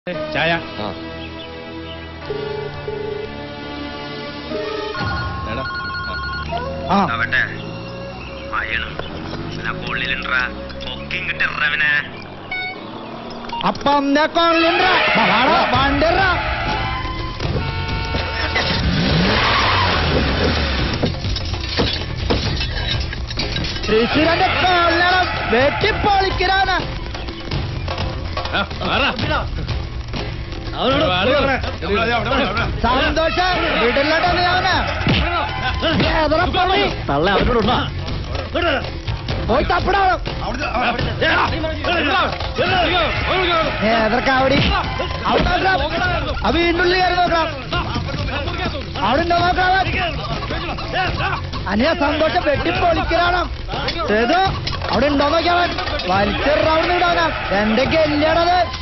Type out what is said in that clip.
ചായ ആ എടാ ആ അവട്ടെ മയണം പിന്നെ കൊള്ളിലുണ്ടാ പൊക്കിയും കിട്ടിറവനെ അപ്പം വണ്ടിറ തൃശ്ശൂരന്റെ കൊല്ലണം വെട്ടിപ്പൊളിക്കലാണ് സന്തോഷം വിടില്ലട്ടെ അവന് ഏതറ പള്ളി തള്ള അവരോടുണ്ടോ പോയി തപ്പിടാവും ഏതറ കാവടി അവിടെ നോക്കാം ആ വീണ്ടുള്ളിൽ കയറി നോക്കാം അവിടെ ഉണ്ടോ നോക്കാം അനിയ സന്തോഷം വെട്ടിപ്പൊളിക്കലാണ് ഏതോ അവിടെ ഉണ്ടോ നോക്കിയാവൻ വലിച്ചൊരു റൗണ്ട് ഇടാനാ എന്റെ ഗല്യാണത്